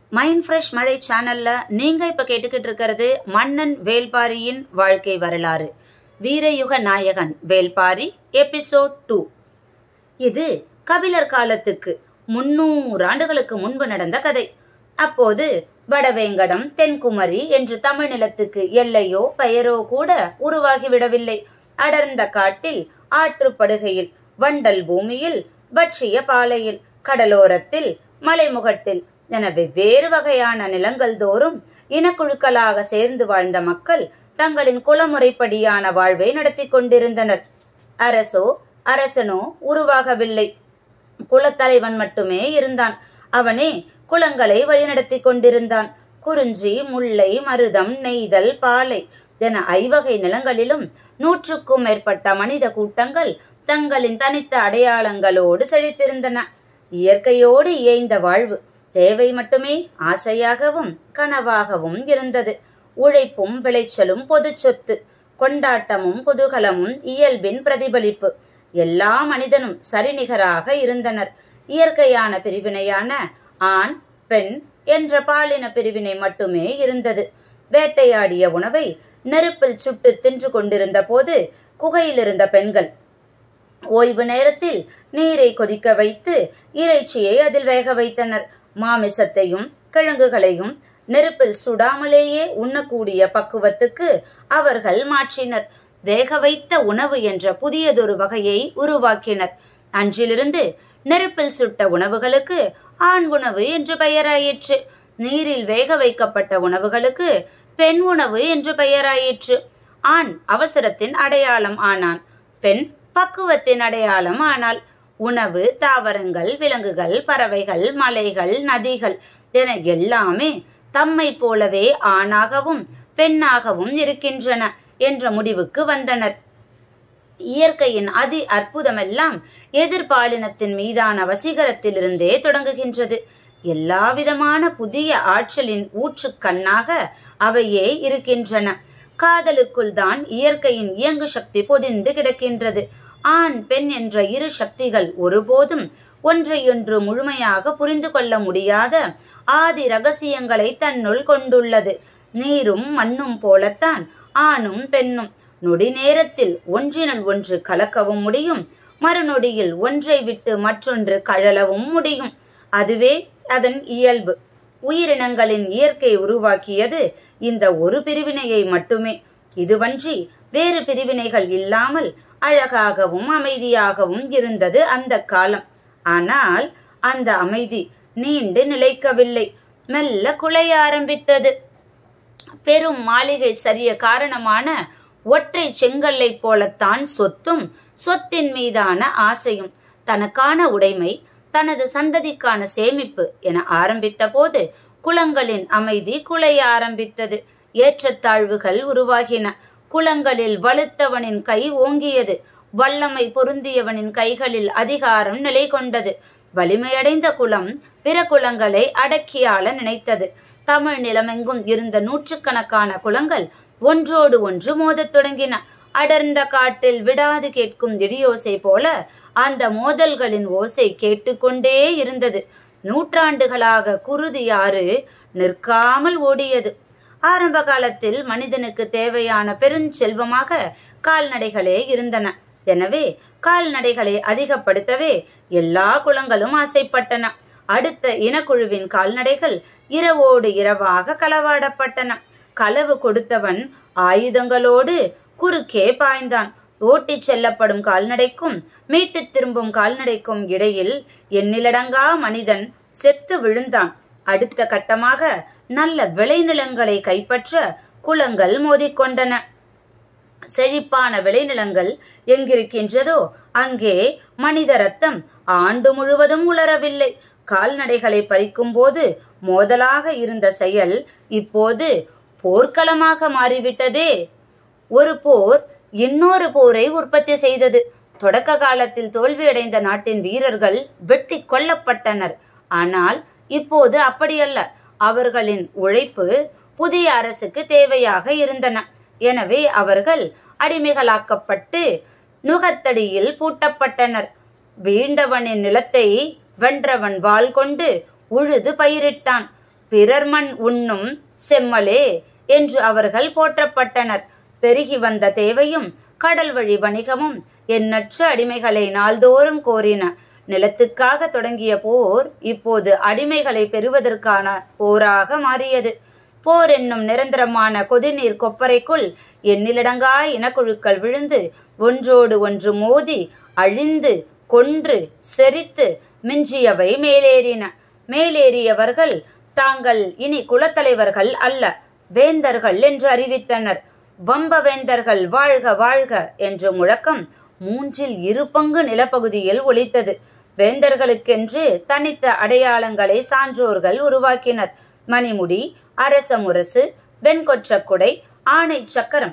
mind fresh மழை சேனல்ல நீங்க இப்ப கேட்டுக்கிட்டு இருக்கிறது மன்னன் வேல்பாரியின் வாழ்க்கை வரலாறு வீரயுக நாயகன் வேல்பாரி எபிசோட் டூ இது கபிலர் காலத்துக்கு முன்னூறு ஆண்டுகளுக்கு முன்பு நடந்த கதை அப்போது வடவேங்கடம் தென்குமரி என்று தமிழ் நிலத்துக்கு எல்லையோ பெயரோ கூட உருவாகிவிடவில்லை அடர்ந்த காட்டில் ஆற்றுப்படுகையில் வண்டல் பூமியில் வற்றிய பாலையில் கடலோரத்தில் மலைமுகட்டில் என வெவ்வேறு வகையான நிலங்கள் தோறும் இனக்குழுக்களாக சேர்ந்து வாழ்ந்த மக்கள் தங்களின் குலமுறைப்படியான வாழ்வை நடத்தி கொண்டிருந்தனர் அரசோ அரசனோ உருவாகவில்லை குலத்தலைவன் மட்டுமே இருந்தான் அவனே குலங்களை வழிநடத்தி கொண்டிருந்தான் குறிஞ்சி முல்லை மருதம் நெய்தல் பாலை என ஐவகை நிலங்களிலும் நூற்றுக்கும் மேற்பட்ட மனித கூட்டங்கள் தங்களின் தனித்த அடையாளங்களோடு செழித்திருந்தன இயற்கையோடு இயைந்த வாழ்வு தேவை மட்டுமே ஆசையாகவும் கனவாகவும் இருந்தது உழைப்பும் விளைச்சலும் பொது சொத்து கொண்டாட்டமும் குதூகலமும் இயல்பின் பிரதிபலிப்பு எல்லா மனிதனும் சரிநிகராக இருந்தனர் இயற்கையான பிரிவினையான ஆண் பெண் என்ற பாலின பிரிவினை மட்டுமே இருந்தது வேட்டையாடிய உணவை நெருப்பில் சுட்டு தின்று கொண்டிருந்த போது குகையில் இருந்த பெண்கள் ஓய்வு நேரத்தில் நீரை கொதிக்க வைத்து இறைச்சியை அதில் வேக வைத்தனர் மாமிசத்தையும் கிழங்குகளையும் நெருப்பில் சுடாமலேயே உண்ணக்கூடிய பக்குவத்துக்கு அவர்கள் மாற்றினர் வேக வைத்த உணவு என்ற புதியதொரு வகையை உருவாக்கினர் அன்றிலிருந்து நெருப்பில் சுட்ட உணவுகளுக்கு ஆண் உணவு என்று பெயராயிற்று நீரில் வேக வைக்கப்பட்ட உணவுகளுக்கு பெண் உணவு என்று பெயராயிற்று ஆண் அவசரத்தின் அடையாளம் ஆனான் பெண் பக்குவத்தின் அடையாளம் ஆனால் உணவு தாவரங்கள் விலங்குகள் பறவைகள் மலைகள் நதிகள் என எல்லாமே தம்மை போலவே ஆணாகவும் பெண்ணாகவும் இருக்கின்றன என்ற முடிவுக்கு வந்தனர் இயற்கையின் அதி அற்புதமெல்லாம் எதிர்பாலினத்தின் மீதான வசீகரத்திலிருந்தே தொடங்குகின்றது எல்லாவிதமான புதிய ஆற்றலின் ஊற்று கண்ணாக அவையே இருக்கின்றன காதலுக்குள் தான் இயற்கையின் இயங்கு சக்தி பொதிந்து கிடக்கின்றது ஆண் பெண் என்ற இரு சக்திகள் ஒருபோதும் ஒன்றையொன்று முழுமையாக புரிந்து கொள்ள முடியாத ஆதி ரகசியங்களை தன்னுள் கொண்டுள்ளது நீரும் மண்ணும் போலத்தான் ஆணும் பெண்ணும் நொடி நேரத்தில் ஒன்றினுள் ஒன்று கலக்கவும் முடியும் மறுநொடியில் ஒன்றை விட்டு மற்றொன்று கழலவும் முடியும் அதுவே அதன் இயல்பு உயிரினங்களின் இயற்கை உருவாக்கியது இந்த ஒரு பிரிவினையை மட்டுமே இதுவன்றி வேறு பிரிவினைகள் இல்லாமல் அழகாகவும் அமைதியாகவும் இருந்தது அந்த காலம் ஆனால் அந்த அமைதி நீண்டு நிலைக்கவில்லை மெல்ல குலைய ஆரம்பித்தது பெரும் மாளிகை சரிய காரணமான ஒற்றை செங்கல்லை போலத்தான் சொத்தும் சொத்தின் மீதான ஆசையும் தனக்கான உடைமை தனது சந்ததிக்கான சேமிப்பு என ஆரம்பித்த போது குளங்களின் அமைதி குலைய ஆரம்பித்தது ஏற்றத்தாழ்வுகள் உருவாகின குளங்களில் வலுத்தவனின் கை ஓங்கியது வல்லமை பொருந்தியவனின் கைகளில் அதிகாரம் நிலை கொண்டது வலிமையடைந்த குலம் பிற குலங்களை அடக்கியாள நினைத்தது தமிழ் நிலமெங்கும் இருந்த நூற்றுக்கணக்கான குலங்கள் ஒன்றோடு ஒன்று மோதத் தொடங்கின அடர்ந்த காட்டில் விடாது கேட்கும் இடியோசை போல அந்த மோதல்களின் ஓசை கேட்டுக்கொண்டே இருந்தது நூற்றாண்டுகளாக குருதியாறு நிற்காமல் ஓடியது ஆரம்ப காலத்தில் மனிதனுக்கு தேவையான பெருஞ்செல்வமாக கால்நடைகளே இருந்தன எனவே கால்நடைகளை அதிகப்படுத்தவே எல்லா குலங்களும் ஆசைப்பட்டன அடுத்த இனக்குழுவின் கால்நடைகள் இரவோடு இரவாக களவாடப்பட்டன களவு கொடுத்தவன் ஆயுதங்களோடு குறுக்கே பாய்ந்தான் ஓட்டிச் செல்லப்படும் கால்நடைக்கும் மீட்டு திரும்பும் கால்நடைக்கும் இடையில் எண்ணிலடங்கா மனிதன் செத்து விழுந்தான் அடுத்த கட்டமாக நல்ல விளைநிலங்களை கைப்பற்ற குளங்கள் மோதிக்கொண்டன செழிப்பான விளைநிலங்கள் எங்கிருக்கின்றதோ அங்கே மனித ரத்தம் ஆண்டு முழுவதும் உலரவில்லை கால்நடைகளை பறிக்கும் போது மோதலாக இருந்த செயல் இப்போது போர்க்களமாக மாறிவிட்டதே ஒரு போர் இன்னொரு போரை உற்பத்தி செய்தது தொடக்க காலத்தில் தோல்வியடைந்த நாட்டின் வீரர்கள் வெட்டி கொல்லப்பட்டனர் ஆனால் இப்போது அப்படியல்ல அவர்களின் உழைப்பு புதிய அரசுக்கு தேவையாக இருந்தன எனவே அவர்கள் அடிமைகளாக்கப்பட்டு நுகத்தடியில் பூட்டப்பட்டனர் வீழ்ந்தவனின் நிலத்தை வென்றவன் வாள் கொண்டு உழுது பயிரிட்டான் பிறர் மண் உண்ணும் செம்மலே என்று அவர்கள் போற்றப்பட்டனர் பெருகி வந்த தேவையும் கடல் வழி வணிகமும் எண்ணற்ற அடிமைகளை நாள்தோறும் கோரின நிலத்துக்காக தொடங்கிய போர் இப்போது அடிமைகளை பெறுவதற்கான போராக மாறியது போர் என்னும் நிரந்தரமான கொதிநீர் கொப்பரைக்குள் எண்ணிலடங்கா இனக்குழுக்கள் விழுந்து ஒன்றோடு ஒன்று மோதி அழிந்து கொன்று செரித்து மிஞ்சியவை மேலேறின மேலேறியவர்கள் தாங்கள் இனி குலத்தலைவர்கள் அல்ல வேந்தர்கள் என்று அறிவித்தனர் வம்ப வேந்தர்கள் வாழ்க வாழ்க என்ற முழக்கம் மூன்றில் இரு பங்கு நிலப்பகுதியில் ஒலித்தது வேந்தர்களுக்கென்று தனித்த அடையாளங்களை சான்றோர்கள் உருவாக்கினர் மணிமுடி அரச முரசு வெண்கொற்றக்குடை ஆணை சக்கரம்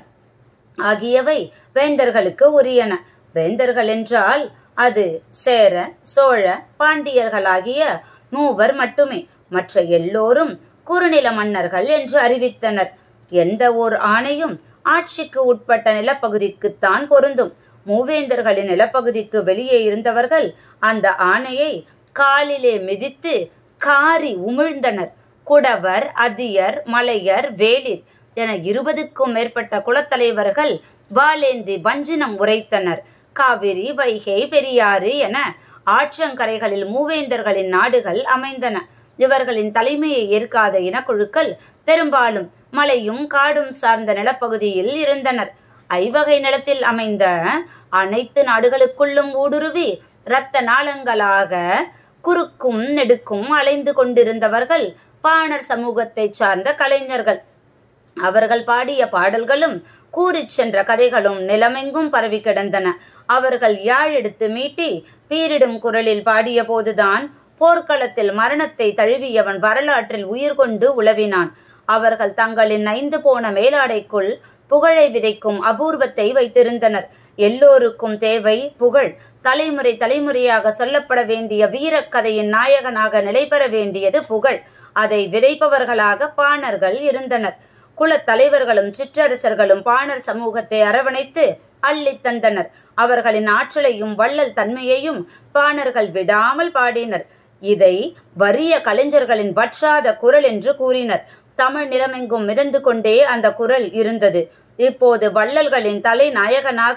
ஆகியவை வேந்தர்களுக்கு உரியன வேந்தர்கள் என்றால் அது சேர சோழ பாண்டியர்களாகிய மூவர் மட்டுமே மற்ற எல்லோரும் குறுநில மன்னர்கள் என்று அறிவித்தனர் எந்த ஓர் ஆணையும் ஆட்சிக்கு உட்பட்ட நிலப்பகுதிக்குத்தான் பொருந்தும் மூவேந்தர்களின் நிலப்பகுதிக்கு வெளியே இருந்தவர்கள் அந்த ஆணையை காலிலே மிதித்து காரி உமிழ்ந்தனர் குடவர் அதியர் மலையர் வேளிர் என இருபதுக்கும் மேற்பட்ட குலத்தலைவர்கள் வாலேந்தி வஞ்சினம் உரைத்தனர் காவிரி வைகை பெரியாறு என ஆற்றங்கரைகளில் மூவேந்தர்களின் நாடுகள் அமைந்தன இவர்களின் தலைமையை ஏற்காத இனக்குழுக்கள் பெரும்பாலும் மலையும் காடும் சார்ந்த நிலப்பகுதியில் இருந்தனர் ஐவகை நிலத்தில் அமைந்த அனைத்து நாடுகளுக்குள்ளும் ஊடுருவி இரத்த நாளங்களாக குறுக்கும் நெடுக்கும் அலைந்து கொண்டிருந்தவர்கள் பாணர் சமூகத்தைச் சார்ந்த கலைஞர்கள் அவர்கள் பாடிய பாடல்களும் கூறிச் சென்ற கதைகளும் நிலமெங்கும் பரவி கிடந்தன அவர்கள் யாழ் எடுத்து மீட்டி பீரிடும் குரலில் பாடிய போதுதான் போர்க்களத்தில் மரணத்தை தழுவியவன் வரலாற்றில் உயிர் கொண்டு உழவினான் அவர்கள் தங்களின் நைந்து போன மேலாடைக்குள் புகழை விதைக்கும் அபூர்வத்தை வைத்திருந்தனர் எல்லோருக்கும் தேவை புகழ் தலைமுறை தலைமுறையாக சொல்லப்பட வேண்டிய வீரக்கதையின் நாயகனாக நிலைபெற வேண்டியது புகழ் அதை விதைப்பவர்களாக பாணர்கள் இருந்தனர் குலத் தலைவர்களும் சிற்றரசர்களும் பாணர் சமூகத்தை அரவணைத்து அள்ளித் தந்தனர் அவர்களின் ஆற்றலையும் வள்ளல் தன்மையையும் பாணர்கள் விடாமல் பாடினர் இதை வறிய கலைஞர்களின் வற்றாத குரல் என்று கூறினர் தமிழ் நிலமெங்கும் மிதந்து கொண்டே அந்த குரல் இருந்தது இப்போது வள்ளல்களின் தலைநாயகனாக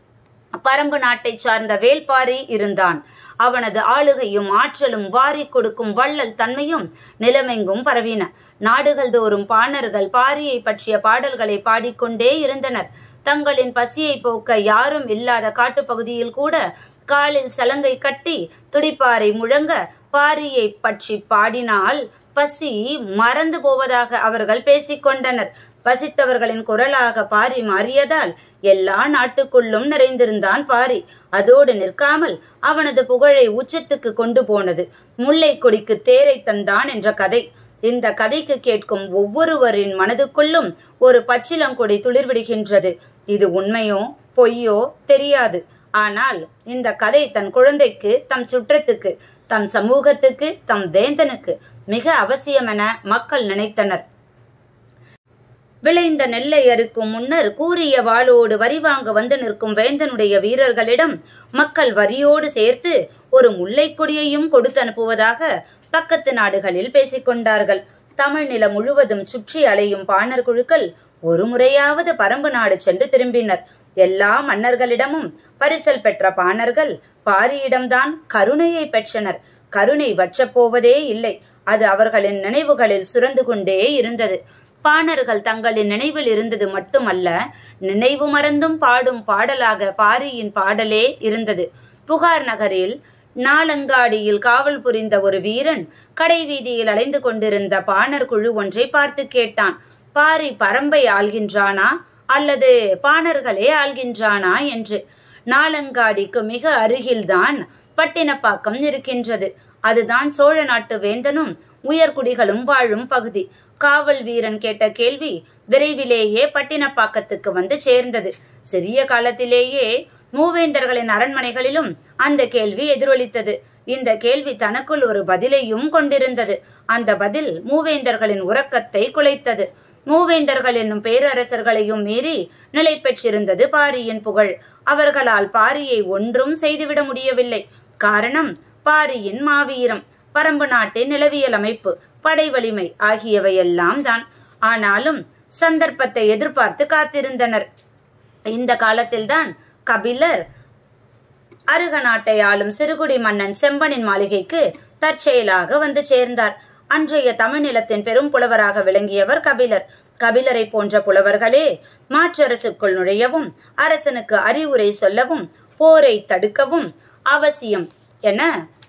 பரம்பு நாட்டைச் சார்ந்த வேல்பாரி இருந்தான் அவனது ஆளுகையும் ஆற்றலும் வாரி கொடுக்கும் வள்ளல் தன்மையும் நிலமெங்கும் பரவின நாடுகள் தோறும் பாணர்கள் பாரியை பற்றிய பாடல்களை பாடிக்கொண்டே இருந்தனர் தங்களின் பசியை போக்க யாரும் இல்லாத காட்டுப்பகுதியில் கூட காலில் சலங்கை கட்டி துடிப்பாரை முழங்க பாரியை பற்றி பாடினால் பசி மறந்து போவதாக அவர்கள் பேசிக்கொண்டனர் பசித்தவர்களின் குரலாக பாரி மாறியதால் எல்லா நாட்டுக்குள்ளும் நிறைந்திருந்தான் பாரி அதோடு நிற்காமல் அவனது புகழை உச்சத்துக்கு கொண்டு போனது முல்லை கொடிக்கு தேரை தந்தான் என்ற கதை இந்த கதைக்கு கேட்கும் ஒவ்வொருவரின் மனதுக்குள்ளும் ஒரு பச்சிலங்கொடி துளிர்விடுகின்றது இது உண்மையோ பொய்யோ தெரியாது ஆனால் இந்த கதை தன் குழந்தைக்கு தம் சுற்றத்துக்கு தம் சமூகத்துக்கு தம் வேந்தனுக்கு மிக அவசியம் என மக்கள் நினைத்தனர் விளைந்த நெல்லை அறுக்கும் முன்னர் கூறிய வாளோடு வரி வாங்க வந்து நிற்கும் வேந்தனுடைய வீரர்களிடம் மக்கள் வரியோடு சேர்த்து ஒரு முல்லைக்கொடியையும் கொடுத்து அனுப்புவதாக பக்கத்து நாடுகளில் பேசிக்கொண்டார்கள் தமிழ் நிலம் முழுவதும் சுற்றி அலையும் பாணர் குழுக்கள் ஒரு முறையாவது பரம்பு நாடு சென்று திரும்பினர் எல்லா மன்னர்களிடமும் பரிசல் பெற்ற பாணர்கள் பாரியிடம்தான் கருணையை பெற்றனர் கருணை வற்றப் போவதே இல்லை அது அவர்களின் நினைவுகளில் சுரந்து கொண்டே இருந்தது பாணர்கள் தங்களின் நினைவில் இருந்தது மட்டுமல்ல நினைவு மறந்தும் பாடும் பாடலாக பாரியின் பாடலே இருந்தது புகார் நகரில் நாளங்காடியில் காவல் புரிந்த ஒரு வீரன் கடை வீதியில் அலைந்து கொண்டிருந்த பாணர் குழு ஒன்றை பார்த்து கேட்டான் பாரி பரம்பை ஆள்கின்றானா அல்லது பாணர்களே ஆள்கின்றானா என்று நாளங்காடிக்கு மிக அருகில்தான் பட்டினப்பாக்கம் இருக்கின்றது அதுதான் சோழ நாட்டு வேந்தனும் உயர்குடிகளும் வாழும் பகுதி காவல் வீரன் கேட்ட கேள்வி விரைவிலேயே பட்டினப்பாக்கத்துக்கு வந்து சேர்ந்தது சிறிய காலத்திலேயே மூவேந்தர்களின் அரண்மனைகளிலும் அந்த கேள்வி எதிரொலித்தது இந்த கேள்வி தனக்குள் ஒரு பதிலையும் கொண்டிருந்தது அந்த பதில் மூவேந்தர்களின் உறக்கத்தை குலைத்தது மூவேந்தர்கள் என்னும் பேரரசர்களையும் மீறி நிலை பெற்றிருந்தது பாரியின் புகழ் அவர்களால் பாரியை ஒன்றும் செய்துவிட முடியவில்லை காரணம் பாரியின் மாவீரம் பரம்பு நாட்டின் நிலவியல் அமைப்பு படை வலிமை ஆகியவையெல்லாம் தான் ஆனாலும் சந்தர்ப்பத்தை எதிர்பார்த்து காத்திருந்தனர் இந்த காலத்தில்தான் கபிலர் அருக நாட்டை ஆளும் சிறுகுடி மன்னன் செம்பனின் மாளிகைக்கு தற்செயலாக வந்து சேர்ந்தார் அன்றைய தமிழ்நிலத்தின் பெரும் புலவராக விளங்கியவர் கபிலர் கபிலரை போன்ற புலவர்களே மாற்றரசுக்குள் நுழையவும் அரசனுக்கு அறிவுரை சொல்லவும் போரை தடுக்கவும் அவசியம் என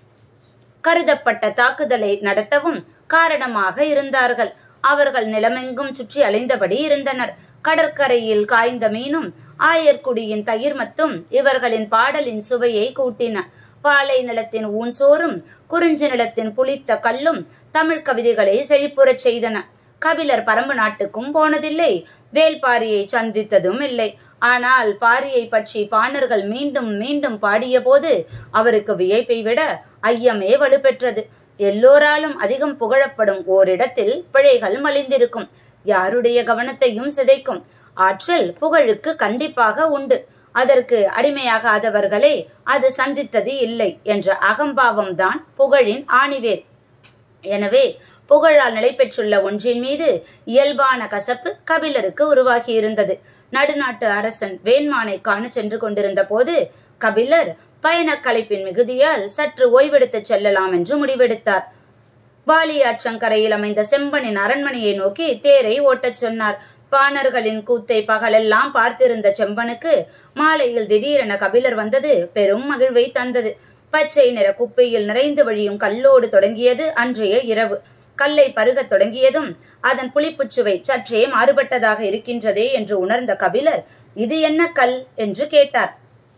கருதப்பட்ட தாக்குதலை நடத்தவும் காரணமாக இருந்தார்கள் அவர்கள் நிலமெங்கும் சுற்றி அலைந்தபடி இருந்தனர் கடற்கரையில் காய்ந்த மீனும் ஆயர்குடியின் தயிர்மத்தும் இவர்களின் பாடலின் சுவையை கூட்டின பாலை நிலத்தின் ஊன்சோறும் குறிஞ்சி நிலத்தின் புளித்த கல்லும் தமிழ் கவிதைகளை செழிப்புறச் செய்தன கபிலர் பரம்பு நாட்டுக்கும் போனதில்லை வேல்பாரியை சந்தித்ததும் இல்லை ஆனால் பாரியை பற்றி பாணர்கள் மீண்டும் மீண்டும் பாடியபோது அவருக்கு வியப்பை விட ஐயமே வலுப்பெற்றது எல்லோராலும் அதிகம் புகழப்படும் ஓரிடத்தில் பிழைகள் மலிந்திருக்கும் யாருடைய கவனத்தையும் சிதைக்கும் ஆற்றல் புகழுக்கு கண்டிப்பாக உண்டு அதற்கு அடிமையாகாதவர்களை அது சந்தித்தது இல்லை என்ற அகம்பாவம் தான் புகழின் ஆணிவேர் எனவே புகழால் நிலை பெற்றுள்ள ஒன்றின் மீது இயல்பான கசப்பு கபிலருக்கு உருவாகி இருந்தது நடுநாட்டு அரசன் வேண்மானை காண சென்று கொண்டிருந்த போது கபிலர் பயணக் களைப்பின் மிகுதியால் சற்று ஓய்வெடுத்து செல்லலாம் என்று முடிவெடுத்தார் வாலியாற்றங்கரையில் அமைந்த செம்பனின் அரண்மனையை நோக்கி தேரை ஓட்டச் சொன்னார் பாணர்களின் கூத்தை பகலெல்லாம் பார்த்திருந்த செம்பனுக்கு மாலையில் திடீரென கபிலர் வந்தது பெரும் மகிழ்வை தந்தது பச்சை நிற குப்பையில் நிறைந்து வழியும் கல்லோடு தொடங்கியது அன்றைய இரவு கல்லை பருகத் தொடங்கியதும் அதன் புளிப்புச்சுவை சற்றே மாறுபட்டதாக இருக்கின்றதே என்று உணர்ந்த கபிலர் இது என்ன கல் என்று கேட்டார்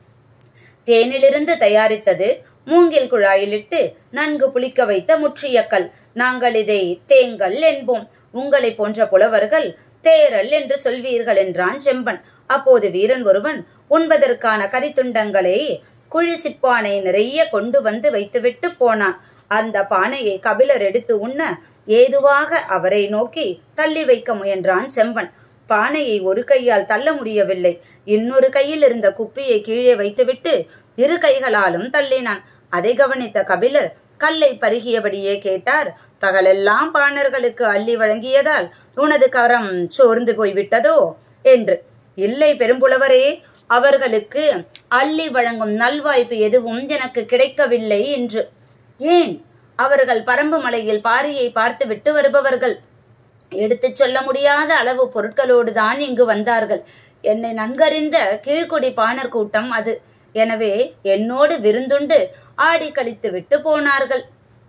தேனிலிருந்து தயாரித்தது மூங்கில் குழாயிலிட்டு நன்கு புளிக்க வைத்த முற்றிய கல் நாங்கள் இதை தேங்கல் என்போம் உங்களை போன்ற புலவர்கள் தேரல் என்று சொல்வீர்கள் என்றான் செம்பன் அப்போது வீரன் ஒருவன் உண்பதற்கான கரித்துண்டங்களை குழி சிப்பானை நிறைய கொண்டு வந்து வைத்துவிட்டு போனான் அந்த பானையை கபிலர் எடுத்து உண்ண ஏதுவாக அவரை நோக்கி தள்ளி வைக்க முயன்றான் செம்பன் பானையை ஒரு கையால் தள்ள முடியவில்லை இன்னொரு கையில் இருந்த குப்பியை கீழே வைத்துவிட்டு இரு கைகளாலும் தள்ளினான் அதை கவனித்த கபிலர் கல்லை பருகியபடியே கேட்டார் பகலெல்லாம் பாணர்களுக்கு அள்ளி வழங்கியதால் உனது கரம் சோர்ந்து போய்விட்டதோ என்று இல்லை பெரும்புலவரே அவர்களுக்கு அள்ளி வழங்கும் நல்வாய்ப்பு எதுவும் எனக்கு கிடைக்கவில்லை என்று ஏன் அவர்கள் பரம்பு மலையில் பாரியை பார்த்து விட்டு வருபவர்கள் எடுத்துச் சொல்ல முடியாத அளவு பொருட்களோடு தான் இங்கு வந்தார்கள் என்னை நன்கறிந்த கீழ்குடி பாணர் கூட்டம் அது எனவே என்னோடு விருந்துண்டு ஆடி கழித்து விட்டு போனார்கள்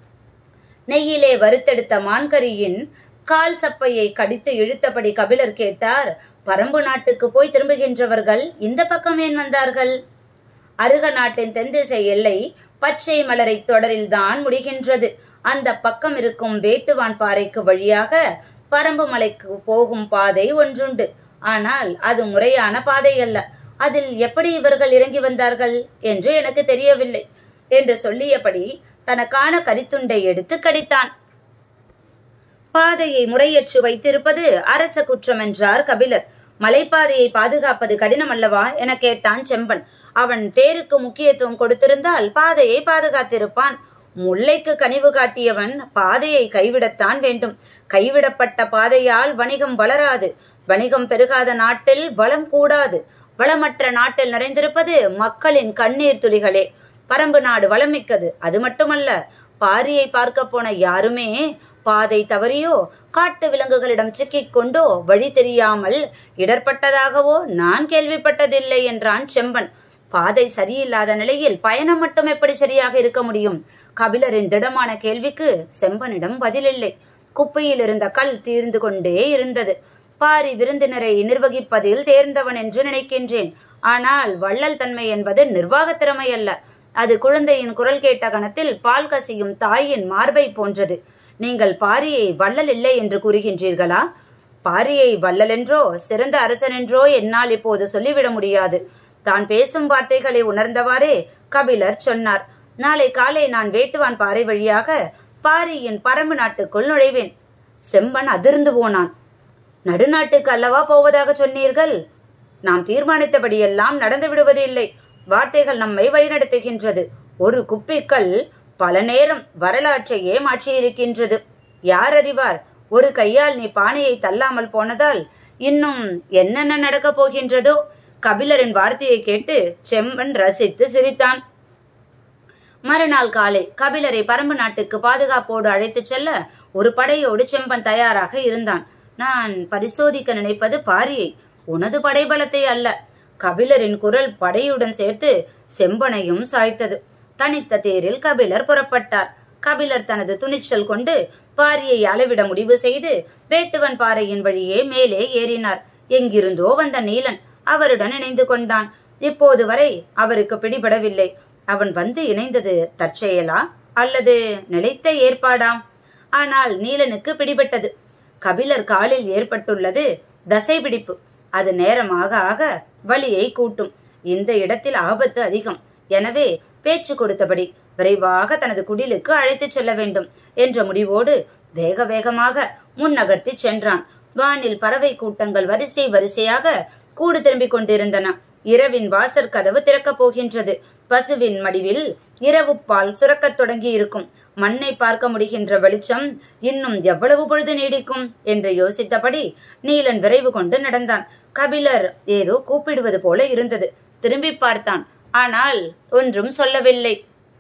நெய்யிலே வறுத்தெடுத்த மான்கரியின் கால் சப்பையை கடித்து இழுத்தபடி கபிலர் கேட்டார் பரம்பு நாட்டுக்கு போய் திரும்புகின்றவர்கள் இந்த பக்கம் ஏன் வந்தார்கள் அருக நாட்டின் தென்திசை எல்லை பச்சை மலரை தொடரில்தான் முடிகின்றது அந்த பக்கம் இருக்கும் வேட்டுவான் பாறைக்கு வழியாக பரம்பு மலைக்கு போகும் பாதை ஒன்றுண்டு ஆனால் அது முறையான பாதை அல்ல அதில் எப்படி இவர்கள் இறங்கி வந்தார்கள் என்று எனக்கு தெரியவில்லை என்று சொல்லியபடி தனக்கான கரித்துண்டை எடுத்து கடித்தான் பாதையை முறையற்று வைத்திருப்பது அரச குற்றம் என்றார் கபிலர் மலைப்பாதையை பாதுகாப்பது கடினம் அல்லவா என கேட்டான் செம்பன் அவன் தேருக்கு முக்கியத்துவம் கொடுத்திருந்தால் பாதையை பாதுகாத்திருப்பான் முல்லைக்கு கனிவு காட்டியவன் பாதையை கைவிடத்தான் வேண்டும் கைவிடப்பட்ட பாதையால் வணிகம் வளராது வணிகம் பெருகாத நாட்டில் வளம் கூடாது வளமற்ற நாட்டில் நிறைந்திருப்பது மக்களின் கண்ணீர் துளிகளே பரம்பு நாடு வளமிக்கது அது மட்டுமல்ல பாரியை பார்க்க போன யாருமே பாதை தவறியோ காட்டு விலங்குகளிடம் சிக்கிக் கொண்டோ வழி தெரியாமல் இடர்பட்டதாகவோ நான் கேள்விப்பட்டதில்லை என்றான் செம்பன் பாதை சரியில்லாத நிலையில் பயணம் மட்டும் எப்படி சரியாக இருக்க முடியும் கபிலரின் திடமான கேள்விக்கு செம்பனிடம் பதிலில்லை குப்பையில் இருந்த கல் தீர்ந்து கொண்டே இருந்தது பாரி விருந்தினரை நிர்வகிப்பதில் தேர்ந்தவன் என்று நினைக்கின்றேன் ஆனால் வள்ளல் தன்மை என்பது நிர்வாகத் திறமை அல்ல அது குழந்தையின் குரல் கேட்ட கணத்தில் பால் கசியும் தாயின் மார்பை போன்றது நீங்கள் பாரியை வள்ளல் இல்லை என்று கூறுகின்றீர்களா பாரியை வள்ளல் என்றோ சிறந்த அரசன் என்றோ என்னால் இப்போது சொல்லிவிட முடியாது தான் பேசும் வார்த்தைகளை உணர்ந்தவாறே கபிலர் சொன்னார் நாளை காலை நான் வேட்டுவான் பாறை வழியாக பாரியின் பரம்பு நாட்டுக்குள் நுழைவேன் செம்பன் அதிர்ந்து போனான் நடுநாட்டுக்கு அல்லவா போவதாக சொன்னீர்கள் நாம் தீர்மானித்தபடியெல்லாம் நடந்து விடுவது இல்லை வார்த்தைகள் நம்மை வழிநடத்துகின்றது ஒரு குப்பிக்கல் பல நேரம் வரலாற்றையே மாற்றியிருக்கின்றது யார் அறிவார் ஒரு கையால் நீ பானையை தள்ளாமல் போனதால் இன்னும் என்னென்ன நடக்கப் போகின்றதோ கபிலரின் வார்த்தையை கேட்டு செம்மன் ரசித்து சிரித்தான் மறுநாள் காலை கபிலரை பரம்பு நாட்டுக்கு பாதுகாப்போடு அழைத்துச் செல்ல ஒரு படையோடு செம்பன் தயாராக இருந்தான் நான் பரிசோதிக்க நினைப்பது பாரியை உனது படைபலத்தை அல்ல கபிலரின் குரல் படையுடன் சேர்த்து செம்பனையும் சாய்த்தது தனித்த தேரில் கபிலர் புறப்பட்டார் கபிலர் தனது துணிச்சல் கொண்டு பாரியை அளவிட முடிவு செய்து வேட்டுவன் பாறையின் வழியே மேலே ஏறினார் எங்கிருந்தோ வந்த நீலன் அவருடன் இணைந்து கொண்டான் இப்போது வரை அவருக்கு பிடிபடவில்லை அவன் வந்து இணைந்தது தற்செயலா அல்லது நிலைத்த ஏற்பாடாம் ஆனால் நீலனுக்கு பிடிபட்டது கபிலர் காலில் ஏற்பட்டுள்ளது தசை பிடிப்பு அது நேரமாக ஆக வலியை கூட்டும் இந்த இடத்தில் ஆபத்து அதிகம் எனவே பேச்சு கொடுத்தபடி விரைவாக தனது குடிலுக்கு அழைத்துச் செல்ல வேண்டும் என்ற முடிவோடு வேக வேகமாக முன்னகர்த்தி சென்றான் வானில் பறவை கூட்டங்கள் வரிசை வரிசையாக கூடு திரும்பிக் கொண்டிருந்தன இரவின் வாசற் கதவு திறக்கப் போகின்றது பசுவின் மடிவில் இரவு பால் சுரக்கத் தொடங்கி இருக்கும் மண்ணை பார்க்க முடிகின்ற வெளிச்சம் இன்னும் எவ்வளவு பொழுது நீடிக்கும் என்று யோசித்தபடி நீலன் விரைவு கொண்டு நடந்தான் கபிலர் ஏதோ கூப்பிடுவது போல இருந்தது திரும்பி பார்த்தான் ஆனால் ஒன்றும் சொல்லவில்லை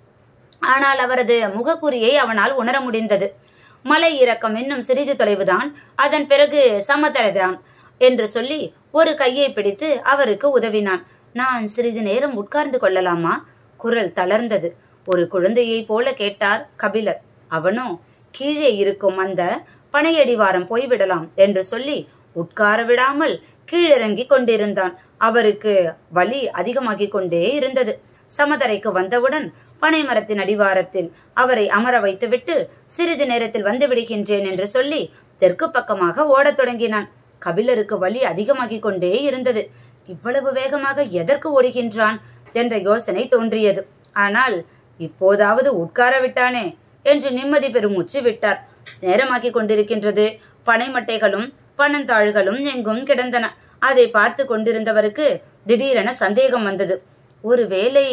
ஆனால் அவரது முகக்குறியை அவனால் உணர முடிந்தது மலை இறக்கம் இன்னும் சிறிது தொலைவுதான் அதன் பிறகு சமதரதான் என்று சொல்லி ஒரு கையை பிடித்து அவருக்கு உதவினான் நான் சிறிது நேரம் உட்கார்ந்து கொள்ளலாமா குரல் தளர்ந்தது ஒரு குழந்தையைப் போல கேட்டார் கபிலர் அவனோ கீழே இருக்கும் அந்த பனையடிவாரம் போய்விடலாம் என்று சொல்லி உட்கார விடாமல் கீழிறங்கி கொண்டிருந்தான் அவருக்கு வலி அதிகமாகிக் கொண்டே இருந்தது சமதரைக்கு வந்தவுடன் பனைமரத்தின் அடிவாரத்தில் அவரை அமர வைத்துவிட்டு சிறிது நேரத்தில் வந்து விடுகின்றேன் என்று சொல்லி தெற்கு பக்கமாக ஓடத் தொடங்கினான் கபிலருக்கு வலி அதிகமாகிக் கொண்டே இருந்தது இவ்வளவு வேகமாக எதற்கு ஓடுகின்றான் என்ற யோசனை தோன்றியது ஆனால் இப்போதாவது உட்கார விட்டானே என்று நிம்மதி பெருமூச்சு விட்டார் நேரமாக்கிக் கொண்டிருக்கின்றது பனைமட்டைகளும் பனந்தாள்களும் எங்கும் கிடந்தன அதை பார்த்து கொண்டிருந்தவருக்கு திடீரென சந்தேகம் வந்தது ஒருவேளை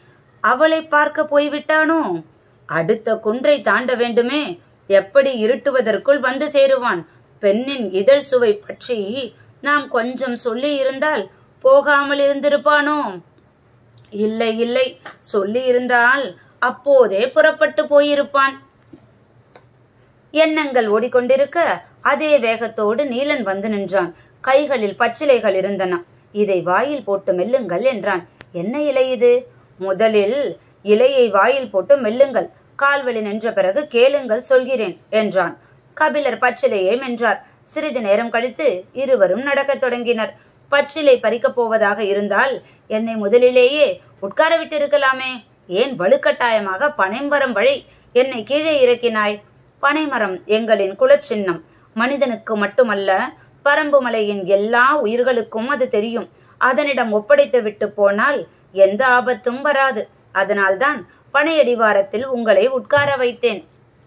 அவளை பார்க்க போய்விட்டானோ அடுத்த குன்றை தாண்ட வேண்டுமே எப்படி இருட்டுவதற்குள் வந்து சேருவான் பெண்ணின் இதழ் சுவை பற்றி நாம் கொஞ்சம் சொல்லி இருந்தால் போகாமல் இருந்திருப்பானோ இல்லை இல்லை சொல்லி இருந்தால் அப்போதே புறப்பட்டு போயிருப்பான் எண்ணங்கள் ஓடிக்கொண்டிருக்க அதே வேகத்தோடு நீலன் வந்து நின்றான் கைகளில் பச்சிலைகள் இருந்தன இதை வாயில் போட்டு மெல்லுங்கள் என்றான் என்ன இலை இது முதலில் இலையை வாயில் போட்டு மெல்லுங்கள் கால்வழி நின்ற பிறகு கேளுங்கள் சொல்கிறேன் என்றான் கபிலர் பச்சிலையை மென்றார் சிறிது நேரம் கழித்து இருவரும் நடக்கத் தொடங்கினர் பச்சிலை பறிக்கப் போவதாக இருந்தால் என்னை முதலிலேயே உட்கார விட்டிருக்கலாமே ஏன் வலுக்கட்டாயமாக பனைமரம் வழி என்னை கீழே இறக்கினாய் பனைமரம் எங்களின் குலச்சின்னம் மனிதனுக்கு மட்டுமல்ல பரம்பு மலையின் எல்லா உயிர்களுக்கும் அது தெரியும் அதனிடம் ஒப்படைத்து விட்டு போனால் எந்த ஆபத்தும் வராது அதனால்தான் பனையடிவாரத்தில் உங்களை உட்கார வைத்தேன்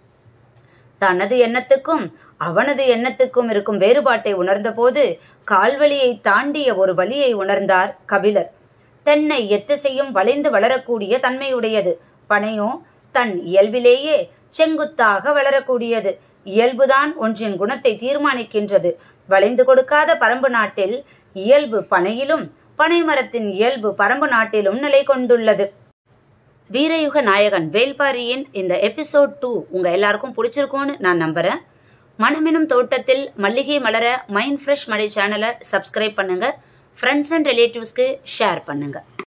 தனது எண்ணத்துக்கும் அவனது எண்ணத்துக்கும் இருக்கும் வேறுபாட்டை உணர்ந்தபோது கால்வழியை தாண்டிய ஒரு வழியை உணர்ந்தார் கபிலர் தென்னை எத்திசையும் வளைந்து வளரக்கூடிய தன்மையுடையது பனையோ தன் இயல்பிலேயே செங்குத்தாக வளரக்கூடியது இயல்புதான் ஒன்றின் குணத்தை தீர்மானிக்கின்றது வளைந்து கொடுக்காத பரம்பு நாட்டில் இயல்பு பனையிலும் பனைமரத்தின் இயல்பு பரம்பு நாட்டிலும் நிலை கொண்டுள்ளது வீரயுக நாயகன் வேல்பாரியின் இந்த எபிசோட் டூ உங்க எல்லாருக்கும் பிடிச்சிருக்கும்னு நான் நம்புறேன் மனமெனும் தோட்டத்தில் மல்லிகை மலர மைண்ட் ஃப்ரெஷ் மழை சேனலை சப்ஸ்கிரைப் பண்ணுங்க ஃப்ரெண்ட்ஸ் அண்ட் ரிலேட்டிவ்ஸ்க்கு ஷேர் பண்ணுங்க